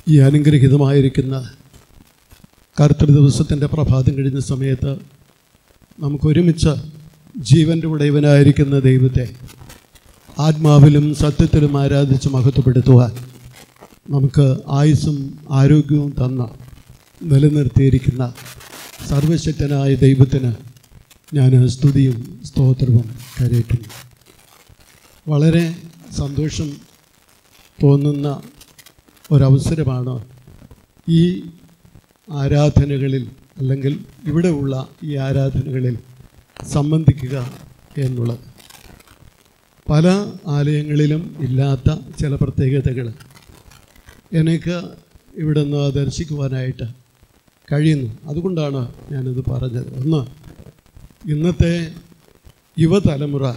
ഈ അനുഗ്രഹീതമായിരിക്കുന്ന കർത്തൃ ദിവസത്തിൻ്റെ പ്രഭാതം കഴിഞ്ഞ സമയത്ത് നമുക്കൊരുമിച്ച് ജീവൻ്റെ ഉടയവനായിരിക്കുന്ന ദൈവത്തെ ആത്മാവിലും സത്യത്തിലും ആരാധിച്ച് മഹത്വപ്പെടുത്തുവാൻ നമുക്ക് ആയുസ്സും ആരോഗ്യവും തന്ന നിലനിർത്തിയിരിക്കുന്ന സർവശക്തനായ ദൈവത്തിന് ഞാൻ സ്തുതിയും സ്തോത്രവും കരയറ്റുന്നു വളരെ സന്തോഷം തോന്നുന്ന ഒരവസരമാണ് ഈ ആരാധനകളിൽ അല്ലെങ്കിൽ ഇവിടെ ഉള്ള ഈ ആരാധനകളിൽ സംബന്ധിക്കുക എന്നുള്ളത് പല ആലയങ്ങളിലും ഇല്ലാത്ത ചില പ്രത്യേകതകൾ എനിക്ക് ഇവിടെ നിന്ന് ദർശിക്കുവാനായിട്ട് കഴിയുന്നു അതുകൊണ്ടാണ് ഞാനിത് പറഞ്ഞത് ഒന്ന് ഇന്നത്തെ യുവതലമുറ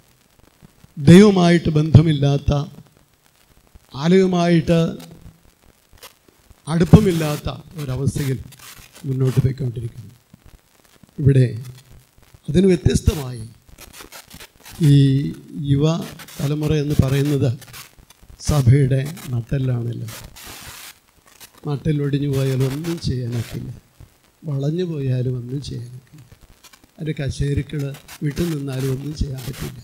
ദൈവമായിട്ട് ബന്ധമില്ലാത്ത ആലയവുമായിട്ട് അടുപ്പമില്ലാത്ത ഒരവസ്ഥയിൽ മുന്നോട്ട് പോയിക്കൊണ്ടിരിക്കുന്നു ഇവിടെ അതിന് വ്യത്യസ്തമായി ഈ യുവ തലമുറ എന്ന് പറയുന്നത് സഭയുടെ നട്ടെല്ലാണല്ലോ നട്ടെല്ലൊടിഞ്ഞു പോയാലും ഒന്നും ചെയ്യാനൊക്കില്ല വളഞ്ഞു പോയാലും ഒന്നും ചെയ്യാനൊക്കില്ല അതിൻ്റെ കശേരുക്കൾ വിട്ടു നിന്നാലും ഒന്നും ചെയ്യാൻ പറ്റില്ല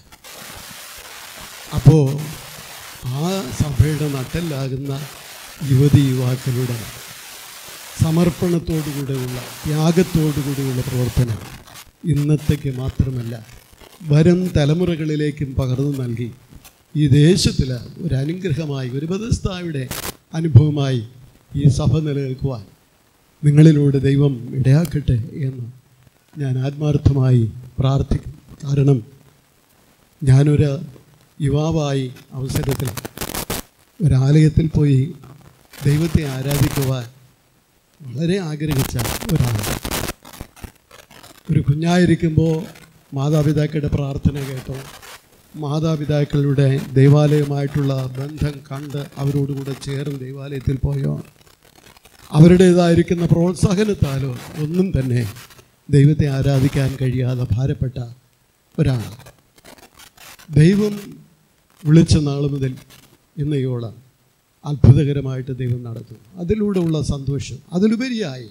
അപ്പോൾ ആ സഭയുടെ നട്ടെല്ലാകുന്ന യുവതി യുവാക്കളുടെ സമർപ്പണത്തോടുകൂടെയുള്ള ത്യാഗത്തോടുകൂടിയുള്ള പ്രവർത്തനം ഇന്നത്തേക്ക് മാത്രമല്ല വരും തലമുറകളിലേക്കും പകർന്നു നൽകി ഈ ദേശത്തിൽ ഒരു അനുഗ്രഹമായി ഒരു ബദസ്ഥായുടെ അനുഭവമായി ഈ സഭ നിലനിൽക്കുവാൻ നിങ്ങളിലൂടെ ദൈവം ഇടയാക്കട്ടെ എന്ന് ഞാൻ ആത്മാർത്ഥമായി പ്രാർത്ഥിക്കും കാരണം ഞാനൊരു യുവാവായി അവസരത്തിൽ ഒരാലയത്തിൽ പോയി ദൈവത്തെ ആരാധിക്കുവാൻ വളരെ ആഗ്രഹിച്ച ഒരാളാണ് ഒരു കുഞ്ഞായിരിക്കുമ്പോൾ മാതാപിതാക്കളുടെ പ്രാർത്ഥന കേട്ടോ മാതാപിതാക്കളുടെ ദൈവാലയമായിട്ടുള്ള ബന്ധം കണ്ട് അവരോടുകൂടെ ചേർന്ന് ദൈവാലയത്തിൽ പോയോ അവരുടേതായിരിക്കുന്ന പ്രോത്സാഹനത്താലോ ഒന്നും തന്നെ ദൈവത്തെ ആരാധിക്കാൻ കഴിയാതെ ഭാരപ്പെട്ട ഒരാൾ ദൈവം വിളിച്ച നാൾ മുതൽ ഇന്നയോളം അത്ഭുതകരമായിട്ട് ദൈവം നടത്തും അതിലൂടെയുള്ള സന്തോഷം അതിലുപരിയായി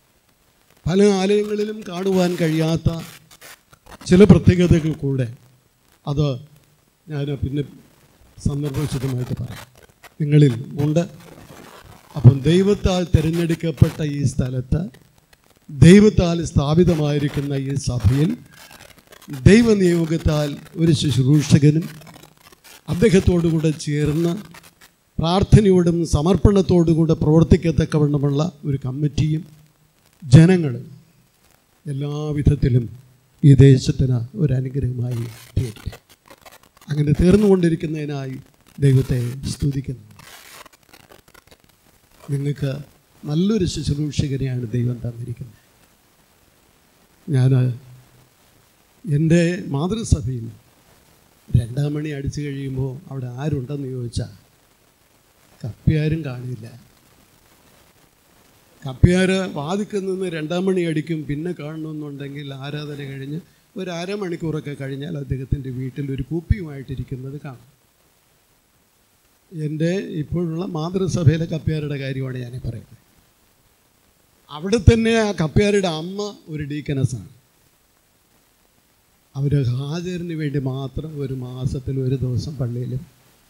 പല ആലയങ്ങളിലും കാണുവാൻ കഴിയാത്ത ചില പ്രത്യേകതകൾ കൂടെ അത് ഞാൻ പിന്നെ സന്ദർഭോചിതമായിട്ട് പറയാം നിങ്ങളിൽ ഉണ്ട് അപ്പം ദൈവത്താൽ തിരഞ്ഞെടുക്കപ്പെട്ട ഈ സ്ഥലത്ത് ദൈവത്താൽ സ്ഥാപിതമായിരിക്കുന്ന ഈ സഭയിൽ ദൈവനിയോഗത്താൽ ഒരു ശുശ്രൂഷകനും അദ്ദേഹത്തോടുകൂടെ ചേർന്ന് പ്രാർത്ഥനയോടും സമർപ്പണത്തോടുകൂടെ പ്രവർത്തിക്കത്തക്കവണ്ണമുള്ള ഒരു കമ്മിറ്റിയും ജനങ്ങളും എല്ലാവിധത്തിലും ഈ ദേശത്തിന് ഒരു അനുഗ്രഹമായി തീരട്ടെ അങ്ങനെ തീർന്നുകൊണ്ടിരിക്കുന്നതിനായി ദൈവത്തെ സ്തുതിക്കുന്നു നിങ്ങൾക്ക് നല്ലൊരു ശുശ്രൂഷകനെയാണ് ദൈവം തന്നിരിക്കുന്നത് ഞാൻ എൻ്റെ മാതൃസഭയിൽ രണ്ടാം മണി അടിച്ചു കഴിയുമ്പോൾ അവിടെ ആരുണ്ടെന്ന് ചോദിച്ചാൽ കപ്പിയാരും കാണില്ല കപ്പിയാർ വാതിക്കൽ നിന്ന് രണ്ടാം മണി അടിക്കും പിന്നെ കാണണമെന്നുണ്ടെങ്കിൽ ആരാധന കഴിഞ്ഞ് ഒരു അരമണിക്കൂറൊക്കെ കഴിഞ്ഞാൽ അദ്ദേഹത്തിൻ്റെ വീട്ടിൽ ഒരു കുപ്പിയുമായിട്ടിരിക്കുന്നത് കാണാം എൻ്റെ ഇപ്പോഴുള്ള മാതൃസഭയിലെ കപ്പ്യാരുടെ കാര്യമാണ് ഞാൻ പറയുന്നത് അവിടെ തന്നെ ആ കപ്പ്യാരുടെ അമ്മ ഒരു ഡീക്കനസാണ് അവർ ഹാജറിന് വേണ്ടി മാത്രം ഒരു മാസത്തിൽ ഒരു ദിവസം പള്ളിയിലും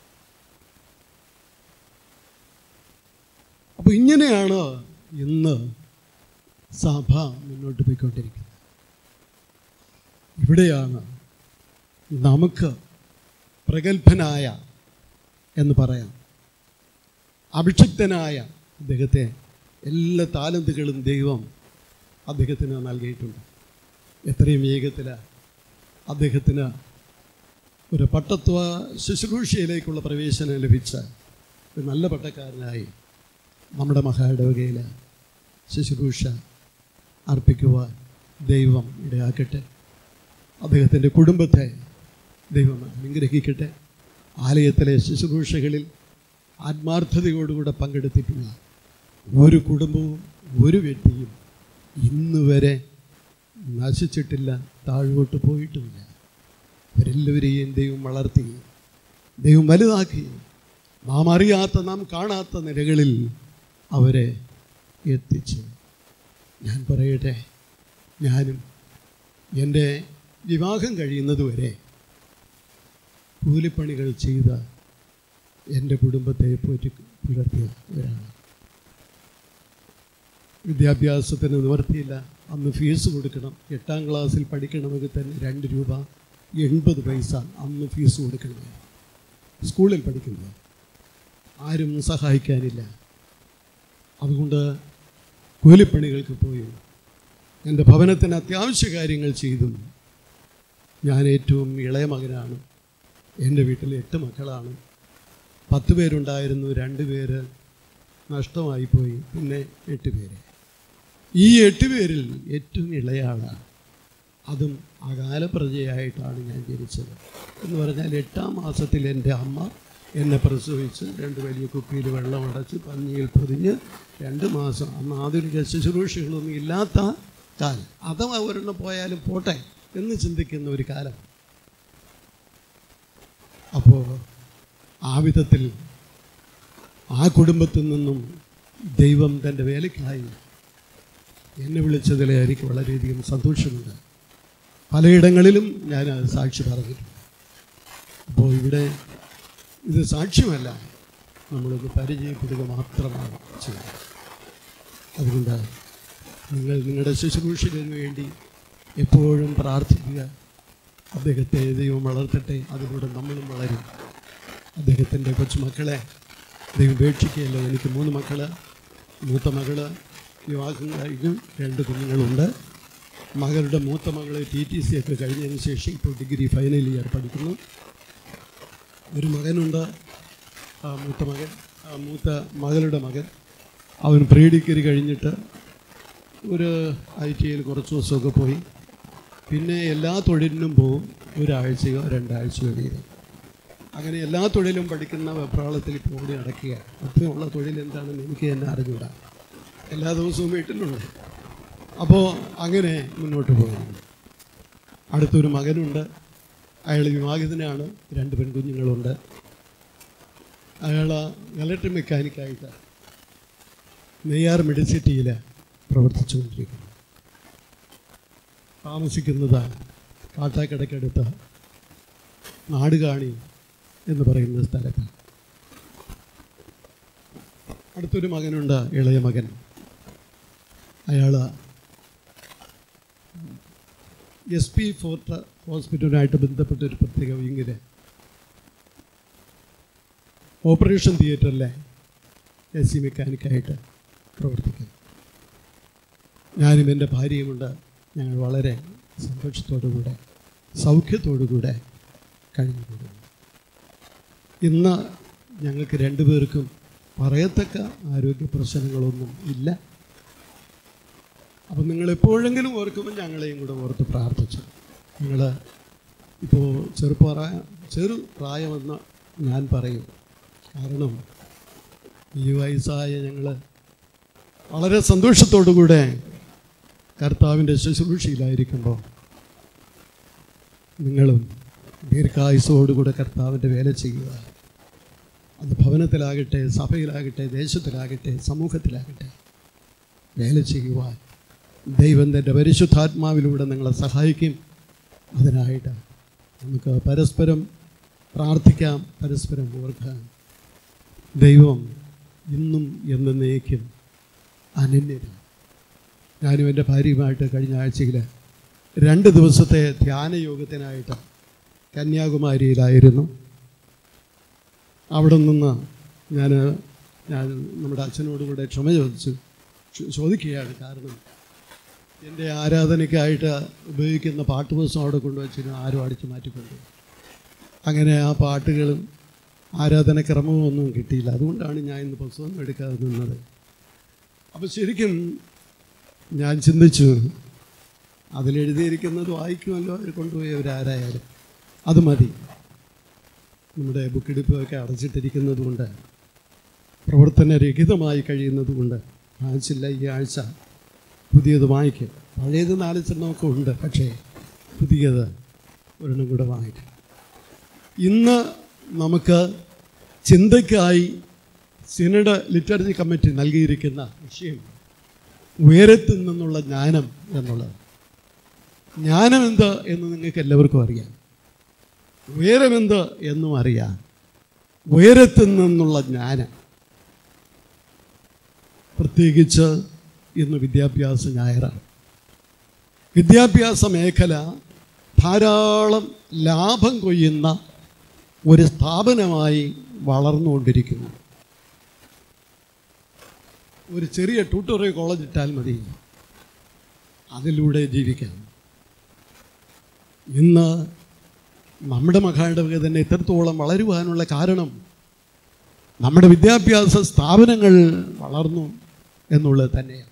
അപ്പോൾ ഇങ്ങനെയാണ് ഇന്ന് സഭ മുന്നോട്ട് പോയിക്കൊണ്ടിരിക്കുന്നത് ഇവിടെയാണ് നമുക്ക് പ്രഗത്ഭനായ എന്ന് പറയാം അഭിഷിക്തനായ അദ്ദേഹത്തെ എല്ലാ താലന്തുകളും ദൈവം അദ്ദേഹത്തിന് നൽകിയിട്ടുണ്ട് എത്രയും വേഗത്തിൽ അദ്ദേഹത്തിന് ഒരു പട്ടത്വ ശുശ്രൂഷയിലേക്കുള്ള പ്രവേശനം ലഭിച്ച ഒരു നല്ല പട്ടക്കാരനായി നമ്മുടെ മഹായിടവകയിൽ ശുശ്രൂഷ അർപ്പിക്കുവാൻ ദൈവം ഇടയാക്കട്ടെ അദ്ദേഹത്തിൻ്റെ കുടുംബത്തെ ദൈവം അനുഗ്രഹിക്കട്ടെ ആലയത്തിലെ ശുശ്രൂഷകളിൽ ആത്മാർത്ഥതയോടുകൂടെ പങ്കെടുത്തിട്ടുള്ള ഒരു കുടുംബവും ഒരു വ്യക്തിയും ഇന്ന് വരെ നശിച്ചിട്ടില്ല താഴോട്ട് പോയിട്ടുമില്ല അവരെല്ലാവരെയും ദൈവം വളർത്തി ദൈവം വലുതാക്കി നാം അറിയാത്ത നാം കാണാത്ത നിലകളിൽ അവരെ എത്തിച്ചു ഞാൻ പറയട്ടെ ഞാനും എൻ്റെ വിവാഹം കഴിയുന്നതുവരെ കൂലിപ്പണികൾ ചെയ്ത എൻ്റെ കുടുംബത്തെ പോറ്റി പുലർത്തിയ ഒരാളാണ് വിദ്യാഭ്യാസത്തിന് നിവർത്തിയില്ല അന്ന് ഫീസ് കൊടുക്കണം എട്ടാം ക്ലാസ്സിൽ പഠിക്കണമെങ്കിൽ തന്നെ രണ്ട് രൂപ എൺപത് പൈസ അന്ന് ഫീസ് കൊടുക്കണമായിരുന്നു സ്കൂളിൽ പഠിക്കുന്നത് ആരും സഹായിക്കാനില്ല അതുകൊണ്ട് കൂലിപ്പണികൾക്ക് പോയി എൻ്റെ ഭവനത്തിന് അത്യാവശ്യ കാര്യങ്ങൾ ചെയ്തു ഞാൻ ഏറ്റവും ഇളയ മകനാണ് എൻ്റെ വീട്ടിൽ എട്ട് മക്കളാണ് പത്ത് പേരുണ്ടായിരുന്നു രണ്ട് പേര് നഷ്ടമായി പോയി പിന്നെ എട്ട് പേര് ഈ എട്ട് പേരിൽ ഏറ്റവും ഇളയ ആളാണ് അതും അകാല പ്രജയായിട്ടാണ് ഞാൻ ജനിച്ചത് എന്ന് പറഞ്ഞാൽ എട്ടാം മാസത്തിൽ എൻ്റെ അമ്മ എന്നെ പ്രസവിച്ച് രണ്ട് വലിയ കുപ്പിയിൽ വെള്ളം അടച്ച് പഞ്ഞിയിൽ പൊതിഞ്ഞ് രണ്ട് മാസം അന്ന് ആധുനിക ശുശ്രൂഷകളൊന്നും ഇല്ലാത്ത കാലം അഥവാ ഒരെണ്ണം പോയാലും പോട്ടെ എന്ന് ചിന്തിക്കുന്ന ഒരു കാലം അപ്പോൾ ആ വിധത്തിൽ ആ കുടുംബത്തിൽ നിന്നും ദൈവം തൻ്റെ വേലയ്ക്കായി എന്നെ വിളിച്ചതിൽ എനിക്ക് വളരെയധികം സന്തോഷമുണ്ട് പലയിടങ്ങളിലും ഞാൻ അത് സാക്ഷി പറഞ്ഞിട്ടുണ്ട് അപ്പോൾ ഇവിടെ ഇത് സാക്ഷ്യമല്ല നമ്മളൊന്ന് പരിചയപ്പെടുക മാത്രമാണ് ചെയ്യുന്നത് അതുകൊണ്ട് നിങ്ങൾ നിങ്ങളുടെ ശുശ്രൂഷകന് വേണ്ടി എപ്പോഴും പ്രാർത്ഥിക്കുക അദ്ദേഹത്തെ ദൈവം വളർത്തട്ടെ അതിലൂടെ നമ്മളും വളരും അദ്ദേഹത്തിൻ്റെ കൊച്ചുമക്കളെ ദൈവം ഉപേക്ഷിക്കുകയല്ലോ എനിക്ക് മൂന്ന് മക്കള് മൂത്ത മകള് വിവാഹം കഴിഞ്ഞു രണ്ട് കുഞ്ഞുങ്ങളുണ്ട് മകളുടെ മൂത്ത മകൾ ടി ടി സി ഒക്കെ കഴിഞ്ഞതിന് ശേഷം ഇപ്പോൾ ഡിഗ്രി ഫൈനൽ ഇയർ പഠിക്കുന്നു ഒരു മകനുണ്ട് ആ മൂത്ത മകൻ ആ മൂത്ത മകളുടെ മകൻ അവൻ പ്രീ ഡിഗ്രി കഴിഞ്ഞിട്ട് ഒരു ഐ ടി ഐയിൽ കുറച്ച് ദിവസമൊക്കെ പോയി പിന്നെ എല്ലാ തൊഴിലിനും പോവും ഒരാഴ്ചയോ രണ്ടാഴ്ചയോ വീതം അങ്ങനെ എല്ലാ തൊഴിലും പഠിക്കുന്ന വെപ്രാളത്തിൽ ഇപ്പോൾ ഓടി നടക്കുക അത്രയുള്ള തൊഴിൽ എന്താണെന്ന് എനിക്ക് തന്നെ അറിഞ്ഞൂടാ എല്ലാ ദിവസവും വീട്ടിലുണ്ട് അപ്പോൾ അങ്ങനെ മുന്നോട്ട് പോകുന്നു അടുത്തൊരു മകനുണ്ട് അയാൾ വിവാഹിതനാണ് രണ്ട് പെൺകുഞ്ഞുങ്ങളുണ്ട് അയാൾ ഇലക്ട്രിക് മെക്കാനിക്കായിട്ട് നെയ്യാർ മെഡിസിറ്റിയിൽ പ്രവർത്തിച്ചുകൊണ്ടിരിക്കുന്നു താമസിക്കുന്നത് കാട്ടാക്കടയ്ക്കടുത്ത് നാടുകാണി എന്ന് പറയുന്ന സ്ഥലത്ത് അടുത്തൊരു മകനുണ്ട് ഇളയ മകൻ അയാൾ എസ് പി ഫോർട്ട് ഹോസ്പിറ്റലുമായിട്ട് ബന്ധപ്പെട്ട ഒരു പ്രത്യേക വിങ്ങിൽ ഓപ്പറേഷൻ തിയേറ്ററിലെ എ സി മെക്കാനിക്കായിട്ട് പ്രവർത്തിക്കുന്നു ഞാനും എൻ്റെ ഭാര്യയുമുണ്ട് ഞങ്ങൾ വളരെ സന്തോഷത്തോടുകൂടെ സൗഖ്യത്തോടുകൂടെ കഴിഞ്ഞു പോകുന്നു ഇന്ന് ഞങ്ങൾക്ക് രണ്ടുപേർക്കും പറയത്തക്ക ആരോഗ്യ പ്രശ്നങ്ങളൊന്നും ഇല്ല അപ്പം നിങ്ങൾ എപ്പോഴെങ്കിലും ഓർക്കുമ്പോൾ ഞങ്ങളെയും കൂടെ ഓർത്ത് പ്രാർത്ഥിച്ചു നിങ്ങൾ ഇപ്പോൾ ചെറുപ്രായ ചെറു പ്രായമെന്ന് ഞാൻ പറയും കാരണം ഈ വയസ്സായ ഞങ്ങൾ വളരെ സന്തോഷത്തോടുകൂടെ കർത്താവിൻ്റെ ശുശ്രൂഷയിലായിരിക്കുമ്പോൾ നിങ്ങളും ദീർഘായുസോടുകൂടെ കർത്താവിൻ്റെ വേല ചെയ്യുക അത് ഭവനത്തിലാകട്ടെ സഭയിലാകട്ടെ ദേശത്തിലാകട്ടെ സമൂഹത്തിലാകട്ടെ വേല ചെയ്യുവാൻ ദൈവം തൻ്റെ പരിശുദ്ധാത്മാവിലൂടെ നിങ്ങളെ സഹായിക്കും അതിനായിട്ട് നമുക്ക് പരസ്പരം പ്രാർത്ഥിക്കാം പരസ്പരം ഓർക്കാം ദൈവം ഇന്നും എന്നേക്കും അനന്യനാണ് ഞാനും എൻ്റെ ഭാര്യയുമായിട്ട് കഴിഞ്ഞ ആഴ്ചയിൽ രണ്ട് ദിവസത്തെ ധ്യാന യോഗത്തിനായിട്ട് കന്യാകുമാരിയിലായിരുന്നു അവിടെ നിന്ന് ഞാൻ ഞാൻ നമ്മുടെ അച്ഛനോട് കൂടെ ക്ഷമ ചോദിച്ചു ചോ- ചോദിക്കുകയാണ് കാരണം എൻ്റെ ആരാധനയ്ക്കായിട്ട് ഉപയോഗിക്കുന്ന പാട്ട് പുസ്തകം അവിടെ കൊണ്ടുവച്ചിരുന്നു ആരും അടിച്ചു മാറ്റിക്കൊണ്ട് അങ്ങനെ ആ പാട്ടുകളും ആരാധനക്രമവും ഒന്നും കിട്ടിയില്ല അതുകൊണ്ടാണ് ഞാൻ ഇന്ന് പുസ്തകം എടുക്കാതെ നിന്നത് അപ്പോൾ ശരിക്കും ഞാൻ ചിന്തിച്ചു അതിലെഴുതിയിരിക്കുന്നത് വായിക്കുമല്ലോ അവർ കൊണ്ടുപോയവരാരായാലും അത് മതി നമ്മുടെ ബുക്കെടുപ്പൊക്കെ അടച്ചിട്ടിരിക്കുന്നത് കൊണ്ട് പ്രവർത്തനരഹിതമായി കഴിയുന്നത് കൊണ്ട് വായിച്ചില്ല ഈ ആഴ്ച പുതിയത് വായിക്കും പഴയത് നാലിച്ചെണ്ണമൊക്കെ ഉണ്ട് പക്ഷേ പുതിയത് ഒരെണ്ണം കൂടെ വായിക്കും ഇന്ന് നമുക്ക് ചിന്തയ്ക്കായി സിനഡ് ലിറ്റററി കമ്മിറ്റി നൽകിയിരിക്കുന്ന വിഷയം ഉയരത്തിൽ നിന്നുള്ള ജ്ഞാനം എന്നുള്ളത് ജ്ഞാനം എന്ത് എന്ന് നിങ്ങൾക്ക് എല്ലാവർക്കും അറിയാം ഉയരമെന്ത് എന്നും അറിയാം ഉയരത്തിൽ നിന്നുള്ള ജ്ഞാനം പ്രത്യേകിച്ച് ഇന്ന് വിദ്യാഭ്യാസ ഞായറാണ് വിദ്യാഭ്യാസ മേഖല ധാരാളം ലാഭം കൊയ്യുന്ന ഒരു സ്ഥാപനമായി വളർന്നുകൊണ്ടിരിക്കുന്നു ഒരു ചെറിയ ട്യൂട്ടോറിയൽ കോളേജ് ഇട്ടാൽ മതി അതിലൂടെ ജീവിക്കാം ഇന്ന് നമ്മുടെ മഹായിടവക തന്നെ ഇത്രത്തോളം വളരുവാനുള്ള കാരണം നമ്മുടെ വിദ്യാഭ്യാസ സ്ഥാപനങ്ങൾ വളർന്നു എന്നുള്ളത് തന്നെയാണ്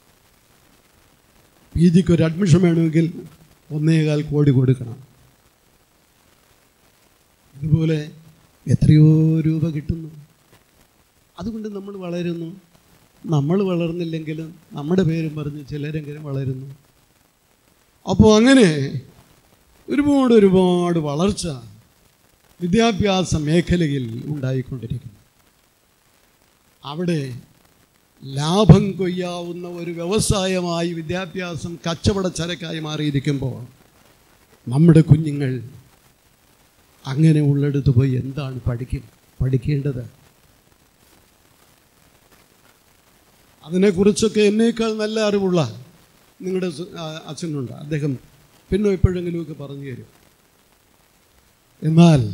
പി ജിക്ക് ഒരു അഡ്മിഷൻ വേണമെങ്കിൽ ഒന്നേകാൽ കോടി കൊടുക്കണം ഇതുപോലെ എത്രയോ രൂപ കിട്ടുന്നു അതുകൊണ്ട് നമ്മൾ വളരുന്നു നമ്മൾ വളർന്നില്ലെങ്കിലും നമ്മുടെ പേരും പറഞ്ഞ് ചിലരെങ്കിലും വളരുന്നു അപ്പോൾ അങ്ങനെ ഒരുപാട് ഒരുപാട് വളർച്ച വിദ്യാഭ്യാസ മേഖലയിൽ ഉണ്ടായിക്കൊണ്ടിരിക്കുന്നു അവിടെ ലാഭം കൊയ്യാവുന്ന ഒരു വ്യവസായമായി വിദ്യാഭ്യാസം കച്ചവട ചരക്കായി മാറിയിരിക്കുമ്പോൾ നമ്മുടെ കുഞ്ഞുങ്ങൾ അങ്ങനെ ഉള്ളിടത്ത് പോയി എന്താണ് പഠിക്കും പഠിക്കേണ്ടത് അതിനെക്കുറിച്ചൊക്കെ എന്നേക്കാൾ നല്ല അറിവുള്ള നിങ്ങളുടെ സു- ആ, അച്ഛനുണ്ട് അദ്ദേഹം പിന്നെ എപ്പോഴെങ്കിലുമൊക്കെ പറഞ്ഞു തരും എന്നാൽ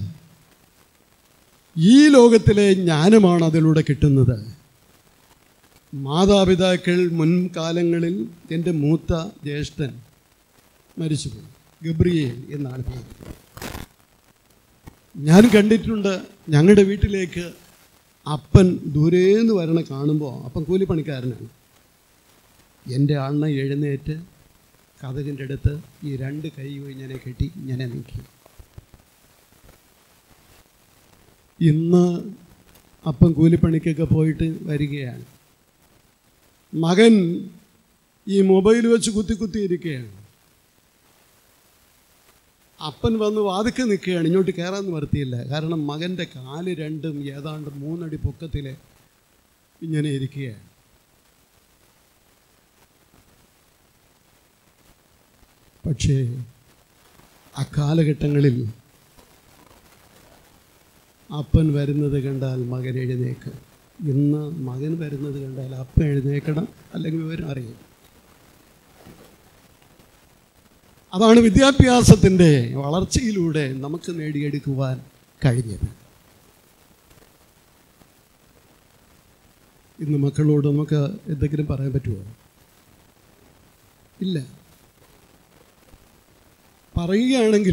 ഈ ലോകത്തിലെ ജ്ഞാനമാണ് അതിലൂടെ കിട്ടുന്നത് മാതാപിതാക്കൾ മുൻകാലങ്ങളിൽ എൻ്റെ മൂത്ത ജ്യേഷ്ഠൻ മരിച്ചുപോയി ഗബ്രിയേൽ എന്നാണ് പേര് ഞാൻ കണ്ടിട്ടുണ്ട് ഞങ്ങളുടെ വീട്ടിലേക്ക് അപ്പൻ ദൂരേന്ന് വരണ കാണുമ്പോൾ അപ്പൻ കൂലിപ്പണിക്കാരനാണ് എൻ്റെ അണ്ണ എഴുന്നേറ്റ് കഥകിൻ്റെ അടുത്ത് ഈ രണ്ട് കൈ ഇങ്ങനെ കെട്ടി ഇങ്ങനെ നീക്കി ഇന്ന് അപ്പൻ കൂലിപ്പണിക്കൊക്കെ പോയിട്ട് വരികയാണ് മകൻ ഈ മൊബൈൽ വെച്ച് കുത്തി കുത്തി ഇരിക്കുകയാണ് അപ്പൻ വന്ന് വാതിക്ക് നിൽക്കുകയാണ് ഇങ്ങോട്ട് കയറാൻ നിവർത്തിയില്ല കാരണം മകൻ്റെ കാല് രണ്ടും ഏതാണ്ട് മൂന്നടി പൊക്കത്തിൽ ഇങ്ങനെ ഇരിക്കുകയാണ് പക്ഷേ അക്കാലഘട്ടങ്ങളിൽ അപ്പൻ വരുന്നത് കണ്ടാൽ മകൻ എഴുന്നേക്ക് ഇന്ന് മകൻ വരുന്നത് കണ്ടാൽ അപ്പൻ എഴുന്നേക്കണം അല്ലെങ്കിൽ വിവരം അറിയും അതാണ് വിദ്യാഭ്യാസത്തിൻ്റെ വളർച്ചയിലൂടെ നമുക്ക് നേടിയെടുക്കുവാൻ കഴിഞ്ഞത് ഇന്ന് മക്കളോട് നമുക്ക് എന്തെങ്കിലും പറയാൻ പറ്റുമോ ഇല്ല പറയുകയാണെങ്കിൽ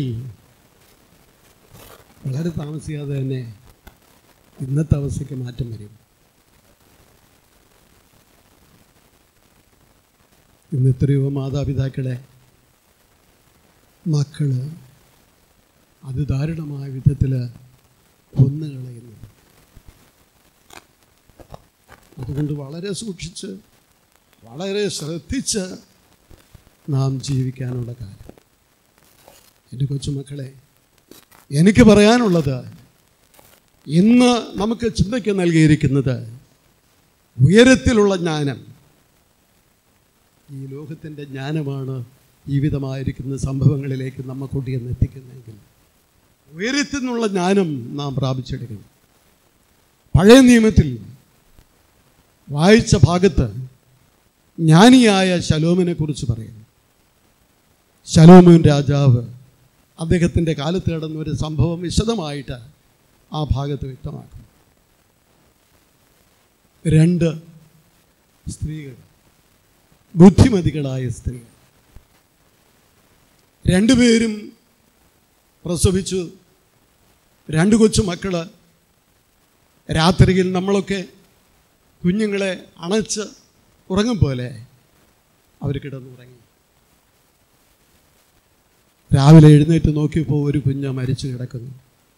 വളരെ താമസിയാതെ തന്നെ ഇന്നത്തെ അവസ്ഥയ്ക്ക് മാറ്റം വരും ഇന്ന് എത്രയോ മാതാപിതാക്കളെ മക്കള് അത് ദാരുണമായ വിധത്തിൽ കൊന്നുകളയുന്നു അതുകൊണ്ട് വളരെ സൂക്ഷിച്ച് വളരെ ശ്രദ്ധിച്ച് നാം ജീവിക്കാനുള്ള കാര്യം എൻ്റെ കൊച്ചുമക്കളെ എനിക്ക് പറയാനുള്ളത് ഇന്ന് നമുക്ക് ചിന്തയ്ക്ക് നൽകിയിരിക്കുന്നത് ഉയരത്തിലുള്ള ജ്ഞാനം ഈ ലോകത്തിൻ്റെ ജ്ഞാനമാണ് ജീവിതമായിരിക്കുന്ന സംഭവങ്ങളിലേക്ക് നമ്മെ കൊണ്ടുവന്ന് എത്തിക്കുന്നതെങ്കിൽ ഉയരത്തിൽ നിന്നുള്ള ജ്ഞാനം നാം പ്രാപിച്ചെടുക്കണം പഴയ നിയമത്തിൽ വായിച്ച ഭാഗത്ത് ജ്ഞാനിയായ ശലോമിനെ കുറിച്ച് പറയുന്നു ശലോമോൻ രാജാവ് അദ്ദേഹത്തിൻ്റെ കാലത്ത് കിടന്ന ഒരു സംഭവം വിശദമായിട്ട് ആ ഭാഗത്ത് വ്യക്തമാക്കും രണ്ട് സ്ത്രീകൾ ബുദ്ധിമതികളായ സ്ത്രീകൾ രണ്ടുപേരും പ്രസവിച്ചു രണ്ട് കൊച്ചു മക്കള് രാത്രിയിൽ നമ്മളൊക്കെ കുഞ്ഞുങ്ങളെ അണച്ച് ഉറങ്ങും പോലെ അവർ കിടന്നുറങ്ങി രാവിലെ എഴുന്നേറ്റ് നോക്കിയപ്പോൾ ഒരു കുഞ്ഞ് മരിച്ചു കിടക്കുന്നു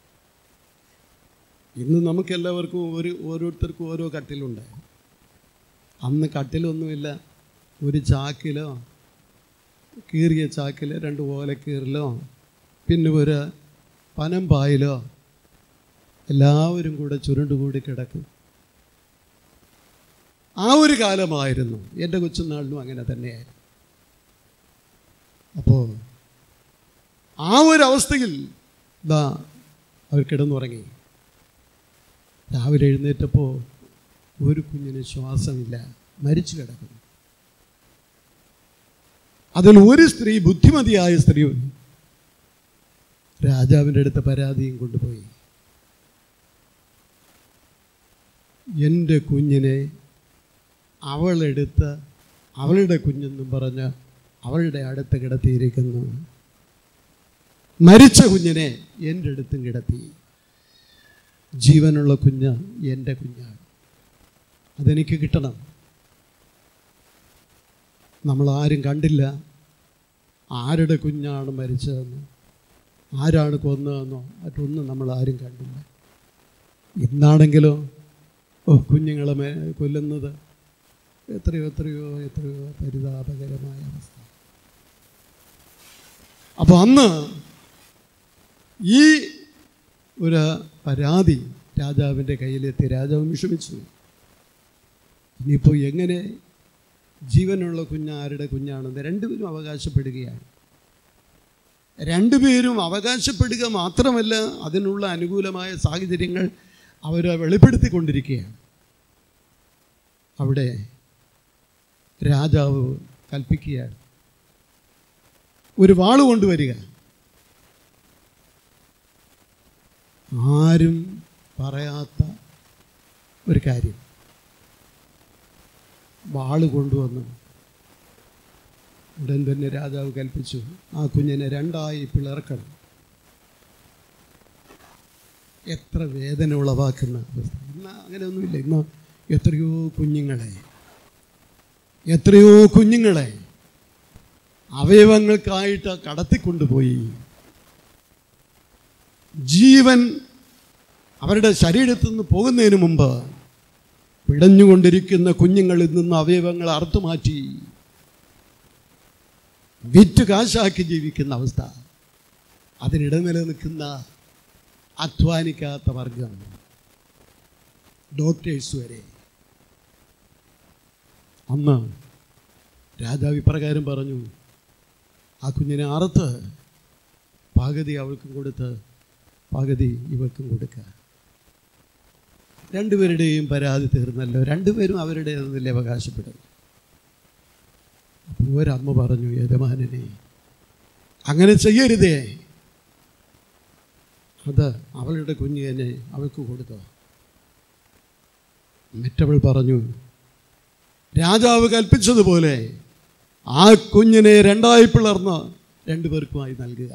ഇന്ന് നമുക്കെല്ലാവർക്കും ഒരു ഓരോരുത്തർക്കും ഓരോ കട്ടിലുണ്ട് അന്ന് കട്ടിലൊന്നുമില്ല ഒരു ചാക്കിലോ കീറിയ ചാക്കിൽ രണ്ട് ഓലക്കീറിലോ പിന്നെ ഒരു പനമ്പായിലോ എല്ലാവരും കൂടെ ചുരുണ്ടുകൂടി കിടക്കും ആ ഒരു കാലമായിരുന്നു എൻ്റെ കൊച്ചുനാളിലും അങ്ങനെ തന്നെയായിരുന്നു അപ്പോൾ ആ ഒരു അവസ്ഥയിൽ ഇതാ അവർ കിടന്നുറങ്ങി രാവിലെ എഴുന്നേറ്റപ്പോൾ ഒരു കുഞ്ഞിന് ശ്വാസമില്ല മരിച്ചു കിടക്കുന്നു അതിൽ ഒരു സ്ത്രീ ബുദ്ധിമതിയായ സ്ത്രീ രാജാവിൻ്റെ അടുത്ത് പരാതിയും കൊണ്ടുപോയി എൻ്റെ കുഞ്ഞിനെ അവളെടുത്ത് അവളുടെ കുഞ്ഞെന്നും പറഞ്ഞ് അവളുടെ അടുത്ത് കിടത്തിയിരിക്കുന്നു മരിച്ച കുഞ്ഞിനെ എൻ്റെ അടുത്തും കിടത്തി ജീവനുള്ള കുഞ്ഞ് എൻ്റെ കുഞ്ഞാണ് അതെനിക്ക് കിട്ടണം നമ്മൾ ആരും കണ്ടില്ല ആരുടെ കുഞ്ഞാണ് മരിച്ചതെന്നോ ആരാണ് കൊന്നതെന്നോ മറ്റൊന്നും നമ്മൾ ആരും കണ്ടില്ല ഇന്നാണെങ്കിലോ ഓ കുഞ്ഞുങ്ങളെ മേ കൊല്ലുന്നത് എത്രയോ എത്രയോ എത്രയോ പരിതാപകരമായ അവസ്ഥ അപ്പോൾ അന്ന് ഈ ഒരു പരാതി രാജാവിൻ്റെ കയ്യിലെത്തി രാജാവ് വിഷമിച്ചു ഇനിയിപ്പോൾ എങ്ങനെ ജീവനുള്ള കുഞ്ഞ് ആരുടെ കുഞ്ഞാണെന്ന് രണ്ടുപേരും അവകാശപ്പെടുകയാണ് രണ്ടുപേരും അവകാശപ്പെടുക മാത്രമല്ല അതിനുള്ള അനുകൂലമായ സാഹചര്യങ്ങൾ അവർ വെളിപ്പെടുത്തിക്കൊണ്ടിരിക്കുകയാണ് അവിടെ രാജാവ് കൽപ്പിക്കുകയാണ് ഒരു വാള് കൊണ്ടുവരിക ആരും പറയാത്ത ഒരു കാര്യം വാള് കൊണ്ടുവന്നു ഉടൻ തന്നെ രാജാവ് കൽപ്പിച്ചു ആ കുഞ്ഞിനെ രണ്ടായി പിളർക്കണം എത്ര വേദന ഉളവാക്കുന്ന അവസ്ഥ ഇന്ന് അങ്ങനെയൊന്നുമില്ല ഇന്ന് എത്രയോ കുഞ്ഞുങ്ങളെ എത്രയോ കുഞ്ഞുങ്ങളെ അവയവങ്ങൾക്കായിട്ട് കടത്തിക്കൊണ്ടുപോയി ജീവൻ അവരുടെ ശരീരത്തിൽ നിന്ന് പോകുന്നതിന് മുമ്പ് പിടഞ്ഞുകൊണ്ടിരിക്കുന്ന കുഞ്ഞുങ്ങളിൽ നിന്ന് അവയവങ്ങൾ അറുത്തുമാറ്റി വിറ്റ് കാശാക്കി ജീവിക്കുന്ന അവസ്ഥ അതിനിടെ നിലനിൽക്കുന്ന അധ്വാനിക്കാത്ത വർഗം ഡോക്ടേഴ്സ് വരെ അന്ന് രാജാവ് ഇപ്രകാരം പറഞ്ഞു ആ കുഞ്ഞിനെ അറുത്ത് പകുതി അവൾക്കും കൊടുത്ത് പകുതി ഇവൾക്കും കൊടുക്കുക രണ്ടുപേരുടെയും പരാതി തീർന്നല്ലോ രണ്ടുപേരും അവരുടേതെന്നല്ലേ അവകാശപ്പെടുന്നു അപ്പോൾ ഒരമ്മ പറഞ്ഞു യജമാനനെ അങ്ങനെ ചെയ്യരുതേ അത് അവളുടെ കുഞ്ഞ് തന്നെ അവൾക്ക് കൊടുത്തോ മറ്റവൾ പറഞ്ഞു രാജാവ് കൽപ്പിച്ചതുപോലെ ആ കുഞ്ഞിനെ രണ്ടായി പിളർന്ന് രണ്ടുപേർക്കുമായി നൽകുക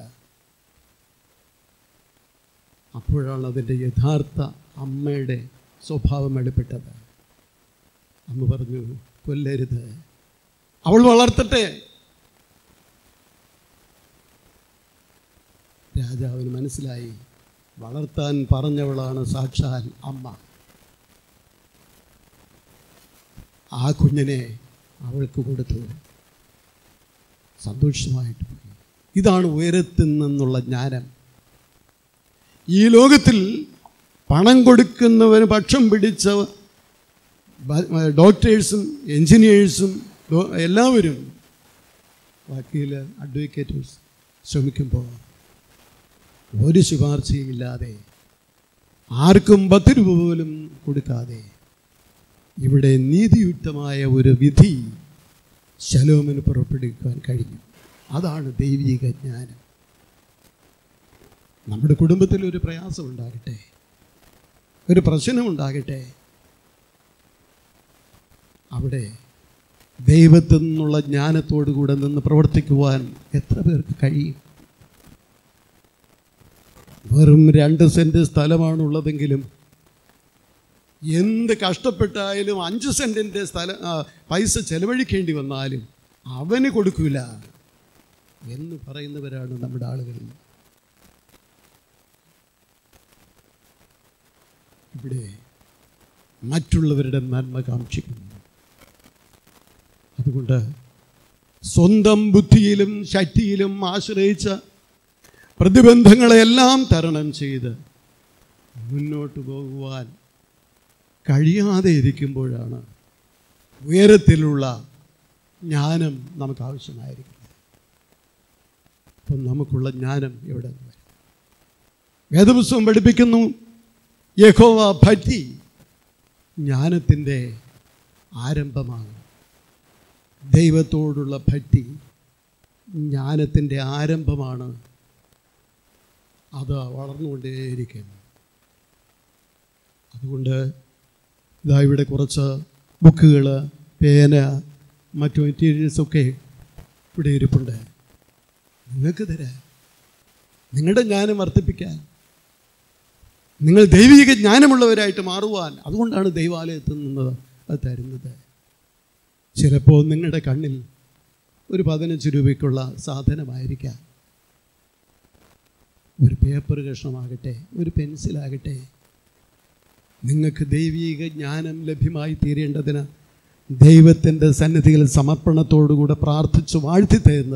അപ്പോഴാണ് അതിൻ്റെ യഥാർത്ഥ അമ്മയുടെ സ്വഭാവം വെളിപ്പെട്ടത് അമ്മ പറഞ്ഞു കൊല്ലരുത് അവൾ വളർത്തട്ടെ രാജാവിന് മനസ്സിലായി വളർത്താൻ പറഞ്ഞവളാണ് സാക്ഷാൽ അമ്മ ആ കുഞ്ഞിനെ അവൾക്ക് കൊടുത്തു സന്തോഷമായിട്ട് പോയി ഇതാണ് ഉയരത്തിൽ നിന്നുള്ള ജ്ഞാനം ഈ ലോകത്തിൽ പണം കൊടുക്കുന്നവന് പക്ഷം പിടിച്ച ബ- ഡോക്ടേഴ്സും എൻജിനീയേഴ്സും ഡോ- എല്ലാവരും വക്കീൽ അഡ്വക്കേറ്റേഴ്സ് ശ്രമിക്കുമ്പോൾ ഒരു ശുപാർശയും ഇല്ലാതെ ആർക്കും പത്ത് രൂപ പോലും കൊടുക്കാതെ ഇവിടെ നീതിയുക്തമായ ഒരു വിധി ശലോമിന് പുറപ്പെടുവിക്കാൻ കഴിഞ്ഞു അതാണ് ദൈവിക ജ്ഞാനം നമ്മുടെ കുടുംബത്തിൽ ഒരു പ്രയാസം ഉണ്ടാകട്ടെ ഒരു പ്രശ്നം ഉണ്ടാകട്ടെ അവിടെ ദൈവത്തിൽ നിന്നുള്ള ജ്ഞാനത്തോടു കൂടെ നിന്ന് പ്രവർത്തിക്കുവാൻ എത്ര പേർക്ക് കഴിയും വെറും രണ്ട് സെൻറ്റ് സ്ഥലമാണുള്ളതെങ്കിലും എന്ത് കഷ്ടപ്പെട്ടായാലും അഞ്ച് സെൻറ്റിൻ്റെ സ്ഥലം ആ, പൈസ ചെലവഴിക്കേണ്ടി വന്നാലും അവന് കൊടുക്കൂല എന്ന് പറയുന്നവരാണ് നമ്മുടെ ആളുകൾ ഇവിടെ മറ്റുള്ളവരുടെ നന്മ കാക്ഷിക്കുന്നു അതുകൊണ്ട് സ്വന്തം ബുദ്ധിയിലും ശക്തിയിലും ആശ്രയിച്ച പ്രതിബന്ധങ്ങളെല്ലാം തരണം ചെയ്ത് മുന്നോട്ട് പോകുവാൻ കഴിയാതെ ഇരിക്കുമ്പോഴാണ് ഉയരത്തിലുള്ള ജ്ഞാനം നമുക്ക് ആവശ്യമായിരിക്കുന്നത് അപ്പം നമുക്കുള്ള ജ്ഞാനം എവിടെ നിന്ന് വരും വേദപുസ്തകം പഠിപ്പിക്കുന്നു യഹോവ ഭക്തി ജ്ഞാനത്തിൻ്റെ ആരംഭമാണ് ദൈവത്തോടുള്ള ഭക്തി ജ്ഞാനത്തിൻ്റെ ആരംഭമാണ് അത് വളർന്നുകൊണ്ടേയിരിക്കും അതുകൊണ്ട് ഇതാ ഇവിടെ കുറച്ച് ബുക്കുകൾ പേന മറ്റു മെറ്റീരിയൽസൊക്കെ ഇവിടെ ഇരിപ്പുണ്ട് നിങ്ങൾക്ക് തരാം നിങ്ങളുടെ ജ്ഞാനം വർദ്ധിപ്പിക്കാൻ നിങ്ങൾ ദൈവിക ജ്ഞാനമുള്ളവരായിട്ട് മാറുവാൻ അതുകൊണ്ടാണ് ദൈവാലയത്തിൽ നിന്നത് അത് തരുന്നത് ചിലപ്പോൾ നിങ്ങളുടെ കണ്ണിൽ ഒരു പതിനഞ്ച് രൂപയ്ക്കുള്ള സാധനമായിരിക്കാം ഒരു പേപ്പർ കഷ്ണമാകട്ടെ ഒരു പെൻസിലാകട്ടെ നിങ്ങൾക്ക് ദൈവീക ജ്ഞാനം ലഭ്യമായി തീരേണ്ടതിന് ദൈവത്തിൻ്റെ സന്നിധിയിൽ സമർപ്പണത്തോടുകൂടെ പ്രാർത്ഥിച്ച് വാഴ്ത്തി തരുന്ന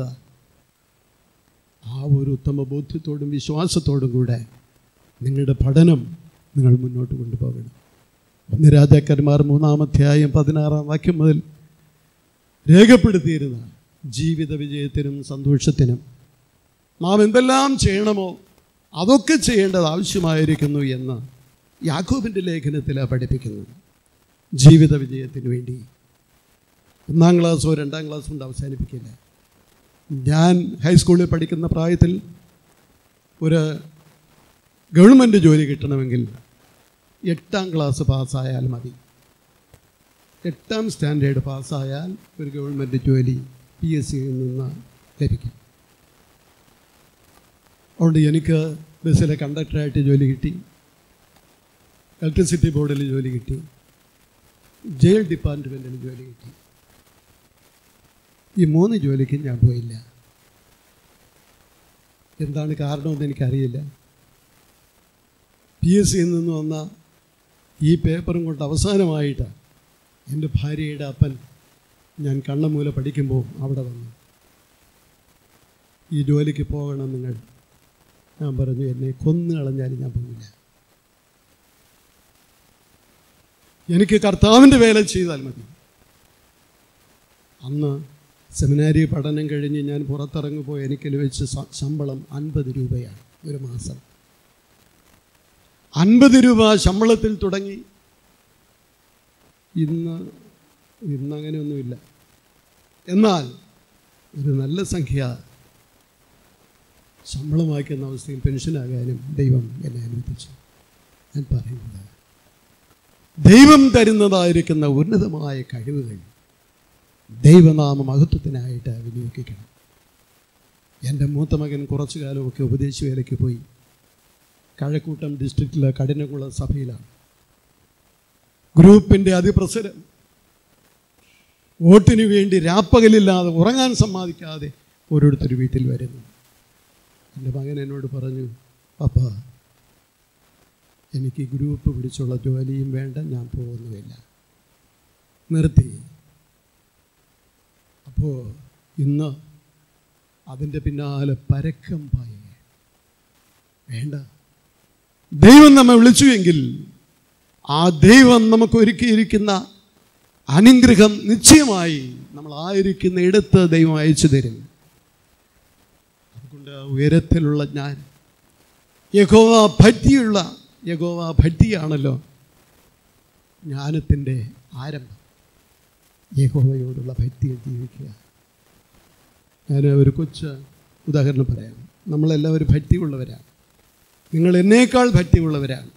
ആ ഒരു ഉത്തമ ബോധ്യത്തോടും വിശ്വാസത്തോടും കൂടെ നിങ്ങളുടെ പഠനം നിങ്ങൾ മുന്നോട്ട് കൊണ്ടുപോകണം ഒന്ന് രാജാക്കന്മാർ മൂന്നാമധ്യായം പതിനാറാം വാക്യം മുതൽ രേഖപ്പെടുത്തിയിരുന്ന ജീവിത വിജയത്തിനും സന്തോഷത്തിനും നാം എന്തെല്ലാം ചെയ്യണമോ അതൊക്കെ ചെയ്യേണ്ടത് ആവശ്യമായിരിക്കുന്നു എന്ന് യാക്കോബിൻ്റെ ലേഖനത്തിലാണ് പഠിപ്പിക്കുന്നത് ജീവിത വിജയത്തിന് വേണ്ടി ഒന്നാം ക്ലാസ്സോ രണ്ടാം ക്ലാസ്സോ കൊണ്ട് അവസാനിപ്പിക്കില്ല ഞാൻ ഹൈസ്കൂളിൽ പഠിക്കുന്ന പ്രായത്തിൽ ഒരു ഗവൺമെൻറ് ജോലി കിട്ടണമെങ്കിൽ എട്ടാം ക്ലാസ് പാസ്സായാൽ മതി എട്ടാം സ്റ്റാൻഡേർഡ് പാസ്സായാൽ ഒരു ഗവൺമെൻറ് ജോലി പി എസ് സിയിൽ നിന്ന് ലഭിക്കും അതുകൊണ്ട് എനിക്ക് ബസ്സിലെ കണ്ടക്ടറായിട്ട് ജോലി കിട്ടി ഇലക്ട്രിസിറ്റി ബോർഡിൽ ജോലി കിട്ടി ജയിൽ ഡിപ്പാർട്ട്മെൻറ്റിൽ ജോലി കിട്ടി ഈ മൂന്ന് ജോലിക്ക് ഞാൻ പോയില്ല എന്താണ് കാരണമെന്ന് എനിക്കറിയില്ല പി എസ് സിയിൽ നിന്ന് വന്ന ഈ പേപ്പറും കൊണ്ട് അവസാനമായിട്ട് എൻ്റെ ഭാര്യയുടെ അപ്പൻ ഞാൻ കണ്ണമൂല പഠിക്കുമ്പോൾ അവിടെ വന്നു ഈ ജോലിക്ക് പോകണം നിങ്ങൾ ഞാൻ പറഞ്ഞു എന്നെ കൊന്നു കളഞ്ഞാലും ഞാൻ പോകില്ല എനിക്ക് കർത്താവിൻ്റെ വേല ചെയ്താൽ മതി അന്ന് സെമിനാരി പഠനം കഴിഞ്ഞ് ഞാൻ പുറത്തിറങ്ങുമ്പോൾ എനിക്ക് ലഭിച്ച സ- ശമ്പളം അൻപത് രൂപയാണ് ഒരു മാസം അൻപത് രൂപ ശമ്പളത്തിൽ തുടങ്ങി ഇന്ന് ഇന്നങ്ങനെയൊന്നുമില്ല എന്നാൽ ഒരു നല്ല സംഖ്യ ശമ്പളമാക്കുന്ന അവസ്ഥയിൽ പെൻഷനാകാനും ദൈവം എന്നെ അനുവദിച്ചു ഞാൻ പറയുന്നത് ദൈവം തരുന്നതായിരിക്കുന്ന ഉന്നതമായ കഴിവുകൾ ദൈവനാമ മഹത്വത്തിനായിട്ട് വിനിയോഗിക്കണം എൻ്റെ മൂത്ത മകൻ കുറച്ചു കാലമൊക്കെ ഉപദേശ വേലയ്ക്ക് പോയി കഴക്കൂട്ടം ഡിസ്ട്രിക്റ്റിലെ കഠിനകുള സഭയിലാണ് ഗ്രൂപ്പിൻ്റെ അതിപ്രസരം വോട്ടിന് വേണ്ടി രാപ്പകലില്ലാതെ ഉറങ്ങാൻ സമ്മതിക്കാതെ ഓരോരുത്തർ വീട്ടിൽ വരുന്നു എൻ്റെ മകൻ എന്നോട് പറഞ്ഞു പപ്പ എനിക്ക് ഗ്രൂപ്പ് പിടിച്ചുള്ള ജോലിയും വേണ്ട ഞാൻ പോകുന്നുമില്ല നിർത്തി അപ്പോൾ ഇന്ന് അതിൻ്റെ പിന്നാലെ പരക്കം പായ വേണ്ട ദൈവം നമ്മെ വിളിച്ചുവെങ്കിൽ ആ ദൈവം നമുക്ക് ഒരുക്കിയിരിക്കുന്ന അനുഗ്രഹം നിശ്ചയമായി നമ്മൾ ആയിരിക്കുന്ന ഇടത്ത് ദൈവം അയച്ചു തരും അതുകൊണ്ട് ഉയരത്തിലുള്ള ഞാൻ യഹോവ ഭക്തിയുള്ള യഹോവ ഭക്തിയാണല്ലോ ജ്ഞാനത്തിൻ്റെ ആരംഭം യഹോവയോടുള്ള ഭക്തിയിൽ ജീവിക്കുക ഞാൻ ഒരു കൊച്ചു ഉദാഹരണം പറയാം നമ്മളെല്ലാവരും ഭക്തിയുള്ളവരാണ് നിങ്ങൾ എന്നേക്കാൾ ഭക്തിയുള്ളവരാണ്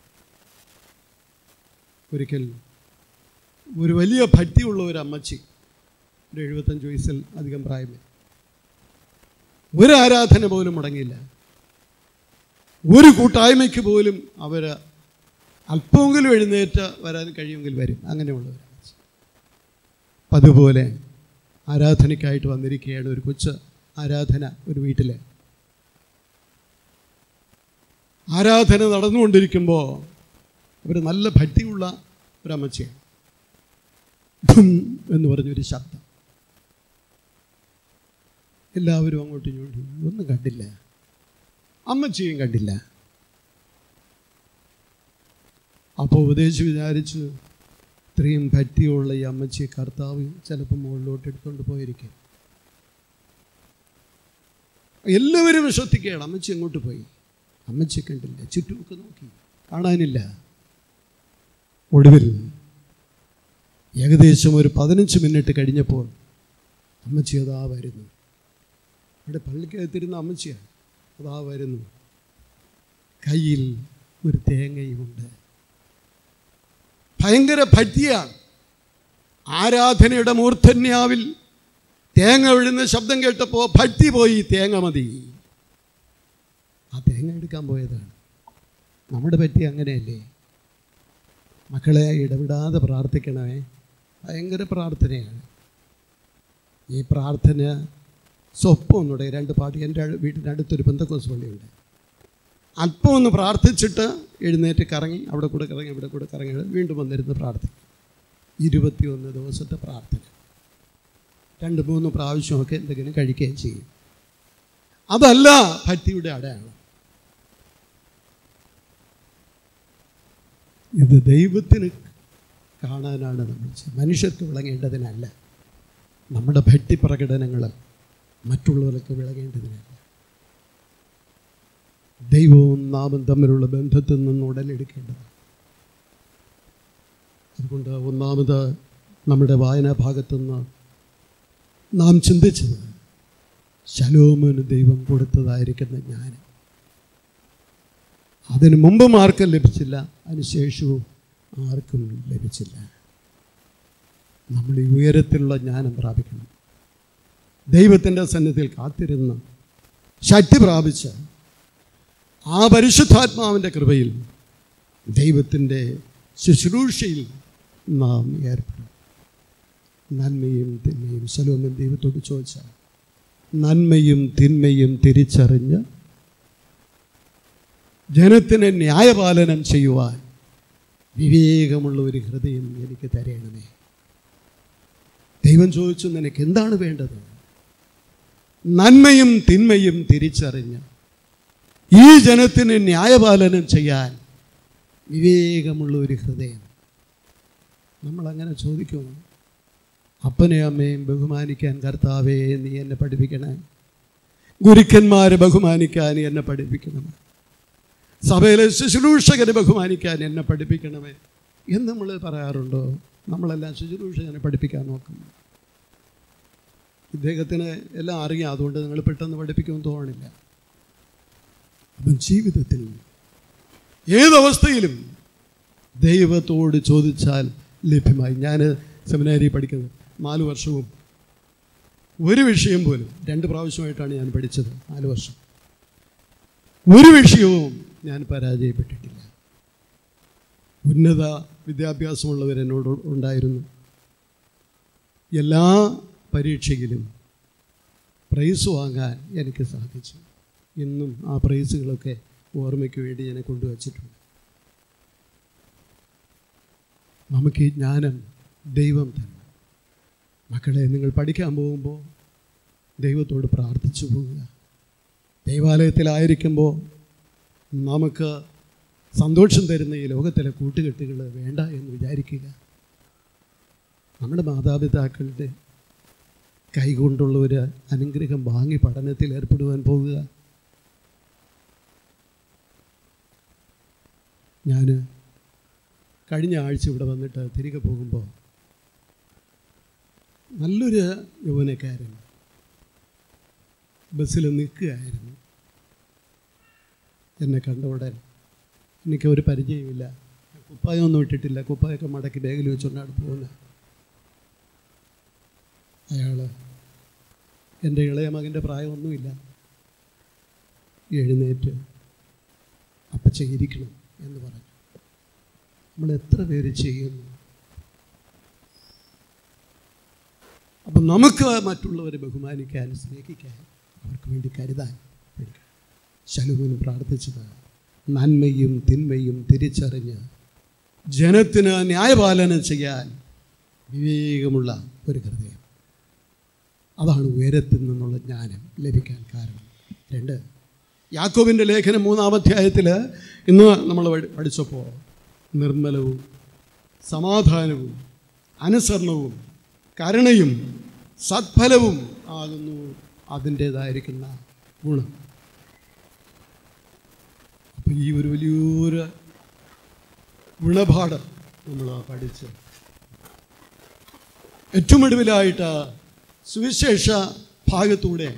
ഒരിക്കൽ ഒരു വലിയ ഭക്തിയുള്ള ഒരു അമ്മച്ചി ഒരു എഴുപത്തഞ്ച് വയസ്സിൽ അധികം പ്രായമേ ഒരു ആരാധന പോലും മുടങ്ങിയില്ല ഒരു കൂട്ടായ്മയ്ക്ക് പോലും അവർ അല്പമെങ്കിലും എഴുന്നേറ്റ് വരാൻ കഴിയുമെങ്കിൽ വരും അങ്ങനെയുള്ളവർ അതുപോലെ ആരാധനയ്ക്കായിട്ട് വന്നിരിക്കുകയാണ് ഒരു കൊച്ച് ആരാധന ഒരു വീട്ടിൽ ആരാധന നടന്നുകൊണ്ടിരിക്കുമ്പോൾ അവർ നല്ല ഭക്തിയുള്ള ഒരു അമ്മച്ചിയാണ് ഭും എന്ന് പറഞ്ഞൊരു ശബ്ദം എല്ലാവരും അങ്ങോട്ടും ഇങ്ങോട്ടും ഒന്നും കണ്ടില്ല അമ്മച്ചിയും കണ്ടില്ല അപ്പോൾ ഉപദേശിച്ച് വിചാരിച്ചു ഇത്രയും ഭക്തിയുള്ള ഈ അമ്മച്ചിയെ കർത്താവ് ചിലപ്പോൾ മുകളിലോട്ട് എടുത്തുകൊണ്ട് പോയിരിക്കും എല്ലാവരും ശ്രദ്ധിക്കുകയാണ് അമ്മച്ചി എങ്ങോട്ട് പോയി അമ്മച്ചി കണ്ടില്ല ചുറ്റുമൊക്കെ നോക്കി കാണാനില്ല ഒടുവിൽ ഏകദേശം ഒരു പതിനഞ്ച് മിനിറ്റ് കഴിഞ്ഞപ്പോൾ അമ്മച്ചി അതാ വരുന്നു ഇവിടെ പള്ളിക്കകത്തിരുന്ന അമ്മച്ചിയാണ് അതാ വരുന്നു കയ്യിൽ ഒരു തേങ്ങയുമുണ്ട് ഭയങ്കര ഭക്തിയാണ് ആരാധനയുടെ മൂർധന്യാവിൽ തേങ്ങ വിഴുന്ന ശബ്ദം കേട്ടപ്പോൾ ഭക്തി പോയി തേങ്ങ മതി ആ തേങ്ങ എടുക്കാൻ പോയതാണ് നമ്മുടെ പറ്റി അങ്ങനെയല്ലേ മക്കളെ ഇടപെടാതെ പ്രാർത്ഥിക്കണമേ ഭയങ്കര പ്രാർത്ഥനയാണ് ഈ പ്രാർത്ഥന സ്വപ്പം ഒന്നുകൂടെ രണ്ട് പാട്ട് എൻ്റെ വീട്ടിൻ്റെ അടുത്തൊരു ബന്ധക്കോസ് പള്ളിയുണ്ട് അല്പം ഒന്ന് പ്രാർത്ഥിച്ചിട്ട് എഴുന്നേറ്റ് കറങ്ങി അവിടെ കൂടെ കറങ്ങി ഇവിടെ കൂടെ കറങ്ങി വീണ്ടും വന്നിരുന്ന് പ്രാർത്ഥിക്കും ഇരുപത്തിയൊന്ന് ദിവസത്തെ പ്രാർത്ഥന രണ്ട് മൂന്ന് പ്രാവശ്യമൊക്കെ എന്തെങ്കിലും കഴിക്കുകയും ചെയ്യും അതല്ല ഭക്തിയുടെ അടയാളം ഇത് ദൈവത്തിന് കാണാനാണ് നമ്മൾ ചെയ്യുന്നത്. മനുഷ്യർക്ക് വിളങ്ങേണ്ടതിനല്ല നമ്മുടെ ഭക്തി പ്രകടനങ്ങൾ മറ്റുള്ളവർക്ക് വിളങ്ങേണ്ടതിനല്ല ദൈവവും നാമും തമ്മിലുള്ള ബന്ധത്തിൽ നിന്ന് ഉടലെടുക്കേണ്ടത് അതുകൊണ്ട് ഒന്നാമത് നമ്മുടെ വായനാ ഭാഗത്തുനിന്ന് നാം ചിന്തിച്ചത് ശലോമിന് ദൈവം കൊടുത്തതായിരിക്കുന്ന ജ്ഞാനം അതിന് മുമ്പും ആർക്കും ലഭിച്ചില്ല അതിനുശേഷവും ആർക്കും ലഭിച്ചില്ല നമ്മൾ ഈ ഉയരത്തിലുള്ള ജ്ഞാനം പ്രാപിക്കണം ദൈവത്തിൻ്റെ സന്നിധിയിൽ കാത്തിരുന്ന് ശക്തി പ്രാപിച്ച് ആ പരിശുദ്ധാത്മാവിൻ്റെ കൃപയിൽ ദൈവത്തിൻ്റെ ശുശ്രൂഷയിൽ നാം ഏർപ്പെടും നന്മയും തിന്മയും ശലോമൻ ദൈവത്തോട് ചോദിച്ച നന്മയും തിന്മയും തിരിച്ചറിഞ്ഞ് ജനത്തിന് ന്യായപാലനം ചെയ്യുവാൻ വിവേകമുള്ള ഒരു ഹൃദയം എനിക്ക് തരയണമേ ദൈവം ചോദിച്ചു നിനക്ക് എന്താണ് വേണ്ടത് നന്മയും തിന്മയും തിരിച്ചറിഞ്ഞ് ഈ ജനത്തിന് ന്യായപാലനം ചെയ്യാൻ വിവേകമുള്ള ഒരു ഹൃദയം നമ്മളങ്ങനെ ചോദിക്കുമോ അപ്പനെയും അമ്മയും ബഹുമാനിക്കാൻ കർത്താവേ നീ എന്നെ പഠിപ്പിക്കണേ ഗുരുക്കന്മാരെ ബഹുമാനിക്കാൻ നീ എന്നെ പഠിപ്പിക്കണം സഭയിലെ ശുശ്രൂഷകരെ ബഹുമാനിക്കാൻ എന്നെ പഠിപ്പിക്കണമേ എന്ന് നമ്മൾ പറയാറുണ്ടോ നമ്മളെല്ലാം ശുശ്രൂഷകനെ പഠിപ്പിക്കാൻ നോക്കും ഇദ്ദേഹത്തിന് എല്ലാം അറിയാം അതുകൊണ്ട് നിങ്ങൾ പെട്ടെന്ന് പഠിപ്പിക്കുമെന്ന് തോന്നില്ല അപ്പം ജീവിതത്തിൽ ഏതവസ്ഥയിലും ദൈവത്തോട് ചോദിച്ചാൽ ലഭ്യമായി ഞാൻ സെമിനാരി പഠിക്കുന്നത് നാല് വർഷവും ഒരു വിഷയം പോലും രണ്ട് പ്രാവശ്യമായിട്ടാണ് ഞാൻ പഠിച്ചത് നാല് വർഷം ഒരു വിഷയവും ഞാൻ പരാജയപ്പെട്ടിട്ടില്ല ഉന്നത വിദ്യാഭ്യാസമുള്ളവർ എന്നോട് ഉണ്ടായിരുന്നു എല്ലാ പരീക്ഷയിലും പ്രൈസ് വാങ്ങാൻ എനിക്ക് സാധിച്ചു ഇന്നും ആ പ്രൈസുകളൊക്കെ ഓർമ്മയ്ക്ക് വേണ്ടി ഞാൻ കൊണ്ടുവച്ചിട്ടുണ്ട് നമുക്ക് ഈ ജ്ഞാനം ദൈവം തന്നെ മക്കളെ നിങ്ങൾ പഠിക്കാൻ പോകുമ്പോൾ ദൈവത്തോട് പ്രാർത്ഥിച്ചു പോവുക ദൈവാലയത്തിലായിരിക്കുമ്പോൾ നമുക്ക് സന്തോഷം തരുന്ന ഈ ലോകത്തിലെ കൂട്ടുകെട്ടുകൾ വേണ്ട എന്ന് വിചാരിക്കുക നമ്മുടെ മാതാപിതാക്കളുടെ കൈകൊണ്ടുള്ള ഒരു അനുഗ്രഹം വാങ്ങി പഠനത്തിൽ ഏർപ്പെടുവാൻ പോകുക ഞാൻ കഴിഞ്ഞ ആഴ്ച ഇവിടെ വന്നിട്ട് തിരികെ പോകുമ്പോൾ നല്ലൊരു യൗവനക്കാരൻ ബസ്സിൽ നിൽക്കുകയായിരുന്നു എന്നെ കണ്ട ഉടൻ എനിക്ക് ഒരു പരിചയമില്ല കുപ്പായമൊന്നും ഇട്ടിട്ടില്ല കുപ്പായൊക്കെ മടക്കി ബാഗിൽ വെച്ചുകൊണ്ടാണ് പോകുന്നത് അയാൾ എൻ്റെ ഇളയ മകൻ്റെ പ്രായമൊന്നുമില്ല എഴുന്നേറ്റ് അപ്പച്ച ഇരിക്കണം എന്ന് പറഞ്ഞു നമ്മൾ എത്ര പേര് ചെയ്യുന്നു അപ്പം നമുക്ക് മറ്റുള്ളവരെ ബഹുമാനിക്കാൻ സ്നേഹിക്കാൻ അവർക്ക് വേണ്ടി കരുതാൻ പഠിക്കണം ശലുവിന് പ്രാർത്ഥിച്ചത് നന്മയും തിന്മയും തിരിച്ചറിഞ്ഞ് ജനത്തിന് ന്യായപാലനം ചെയ്യാൻ വിവേകമുള്ള ഒരു ഹൃദയം അതാണ് ഉയരത്തിൽ നിന്നുള്ള ജ്ഞാനം ലഭിക്കാൻ കാരണം രണ്ട് യാക്കോബിൻ്റെ ലേഖനം മൂന്നാം അധ്യായത്തിൽ ഇന്ന് നമ്മൾ പഠി- പഠിച്ചപ്പോൾ നിർമ്മലവും സമാധാനവും അനുസരണവും കരുണയും സത്ഫലവും ആകുന്നു അതിൻ്റേതായിരിക്കുന്ന ഗുണം അപ്പോൾ ഈ ഒരു വലിയൊരു ഗുണപാഠം നമ്മൾ പഠിച്ച് ഏറ്റവും ഒടുവിലായിട്ട് സുവിശേഷ ഭാഗത്തൂടെ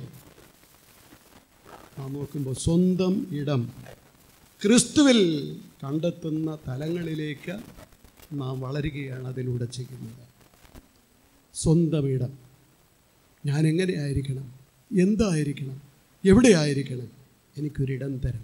നാം നോക്കുമ്പോൾ സ്വന്തം ഇടം ക്രിസ്തുവിൽ കണ്ടെത്തുന്ന തലങ്ങളിലേക്ക് നാം വളരുകയാണ് അതിലൂടെ ചെയ്യുന്നത് സ്വന്തം ഇടം ഞാൻ എങ്ങനെ ആയിരിക്കണം എന്തായിരിക്കണം എവിടെ ആയിരിക്കണം എനിക്കൊരിടം തരണം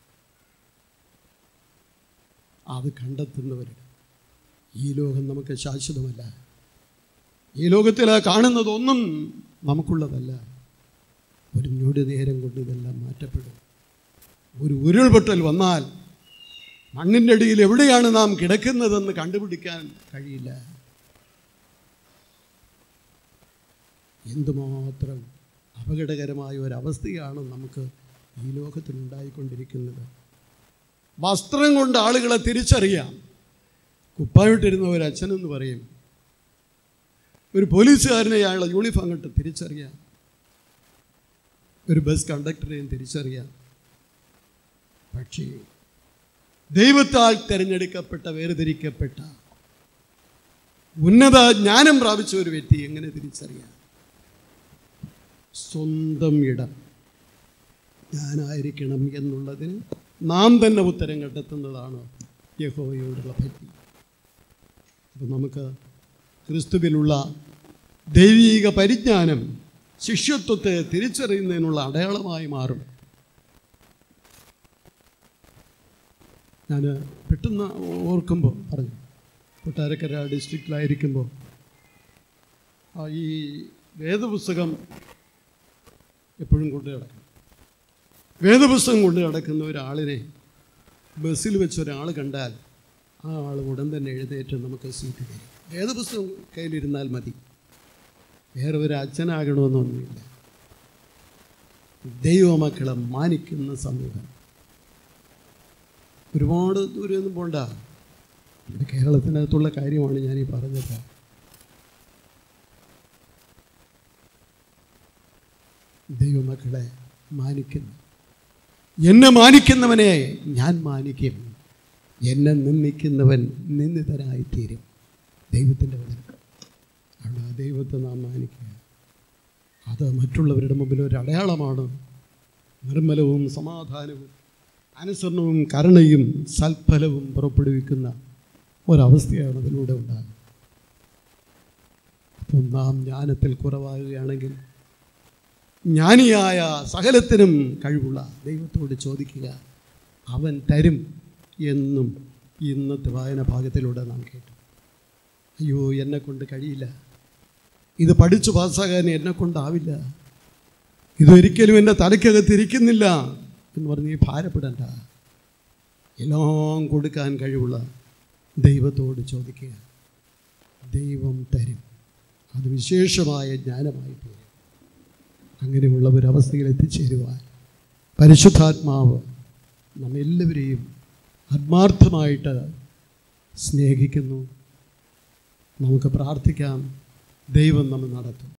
അത് കണ്ടെത്തുന്നവരുടെ ഈ ലോകം നമുക്ക് ശാശ്വതമല്ല ഈ ലോകത്തിൽ കാണുന്നതൊന്നും നമുക്കുള്ളതല്ല ഒരു ഞൊടി നേരം കൊണ്ട് ഇതെല്ലാം മാറ്റപ്പെടും ഒരു ഉരുൾപൊട്ടൽ വന്നാൽ മണ്ണിൻ്റെ അടിയിൽ എവിടെയാണ് നാം കിടക്കുന്നതെന്ന് കണ്ടുപിടിക്കാൻ കഴിയില്ല എന്തുമാത്രം അപകടകരമായ ഒരവസ്ഥയാണ് നമുക്ക് ഈ ലോകത്തിലുണ്ടായിക്കൊണ്ടിരിക്കുന്നത് വസ്ത്രം കൊണ്ട് ആളുകളെ തിരിച്ചറിയാം കുപ്പായിട്ടിരുന്ന ഒരു അച്ഛനെന്ന് പറയും ഒരു പോലീസുകാരനെ അയാളെ യൂണിഫോം കണ്ട് തിരിച്ചറിയാം ഒരു ബസ് കണ്ടക്ടറെയും തിരിച്ചറിയാം പക്ഷേ ദൈവത്താൽ തിരഞ്ഞെടുക്കപ്പെട്ട വേർതിരിക്കപ്പെട്ട ഉന്നത ജ്ഞാനം പ്രാപിച്ച ഒരു വ്യക്തി എങ്ങനെ തിരിച്ചറിയാം സ്വന്തം ഇടം ഞാനായിരിക്കണം എന്നുള്ളതിന് നാം തന്നെ ഉത്തരം കണ്ടെത്തുന്നതാണ് യഹോവയോടുള്ള ഭക്തി അപ്പം നമുക്ക് ക്രിസ്തുവിലുള്ള ദൈവീക പരിജ്ഞാനം ശിഷ്യത്വത്തെ തിരിച്ചറിയുന്നതിനുള്ള അടയാളമായി മാറും ഞാൻ പെട്ടെന്ന് ഓർക്കുമ്പോൾ പറഞ്ഞു കൊട്ടാരക്കര ഡിസ്ട്രിക്റ്റിലായിരിക്കുമ്പോൾ ആ ഈ വേദപുസ്തകം എപ്പോഴും കൊണ്ട് കിടക്കണം വേദപുസ്തകം കൊണ്ട് കിടക്കുന്ന ഒരാളിനെ ബസ്സിൽ വെച്ച് ഒരാൾ കണ്ടാൽ ആ ആൾ ഉടൻ തന്നെ എഴുന്നേറ്റ് നമുക്ക് സീറ്റ് തരും വേദപുസ്തകം കയ്യിലിരുന്നാൽ മതി വേറെ ഒരു അച്ഛനാകണമെന്നൊന്നുമില്ല ദൈവമക്കളെ മാനിക്കുന്ന സമൂഹം ഒരുപാട് ദൂരെയൊന്നും പോണ്ട നമ്മുടെ കേരളത്തിനകത്തുള്ള കാര്യമാണ് ഞാൻ ഈ പറഞ്ഞത് ദൈവമക്കളെ മാനിക്കുന്നു എന്നെ മാനിക്കുന്നവനെ ഞാൻ മാനിക്കും എന്നെ നിന്ദിക്കുന്നവൻ നിന്ദിതനായിത്തീരും ദൈവത്തിൻ്റെ വചനം അവിടെ ആ ദൈവത്തെ നാം മാനിക്കുക അത് മറ്റുള്ളവരുടെ മുമ്പിൽ ഒരു അടയാളമാണ് നിർമ്മലവും സമാധാനവും അനുസരണവും കരുണയും സൽഫലവും പുറപ്പെടുവിക്കുന്ന ഒരവസ്ഥയാണ് അതിലൂടെ ഉണ്ടാകുന്നത് അപ്പം നാം ജ്ഞാനത്തിൽ കുറവാകുകയാണെങ്കിൽ ജ്ഞാനിയായ സകലത്തിനും കഴിവുള്ള ദൈവത്തോട് ചോദിക്കുക അവൻ തരും എന്നും ഇന്നത്തെ വായന ഭാഗത്തിലൂടെ നാം കേട്ടു അയ്യോ എന്നെ കൊണ്ട് കഴിയില്ല ഇത് പഠിച്ചു പാസ്സാകാൻ എന്നെ കൊണ്ടാവില്ല ഇതൊരിക്കലും എൻ്റെ തലയ്ക്കകത്തിരിക്കുന്നില്ല എന്ന് പറഞ്ഞ് നീ ഭാരപ്പെടണ്ട എല്ലാം കൊടുക്കാൻ കഴിവുള്ള ദൈവത്തോട് ചോദിക്കുക ദൈവം തരും അത് വിശേഷമായ ജ്ഞാനമായി തീരും അങ്ങനെയുള്ള ഒരവസ്ഥയിൽ എത്തിച്ചേരുവാൻ പരിശുദ്ധാത്മാവ് നമ്മെല്ലാവരെയും ആത്മാർത്ഥമായിട്ട് സ്നേഹിക്കുന്നു നമുക്ക് പ്രാർത്ഥിക്കാം ദൈവം നമ്മെ നടത്തും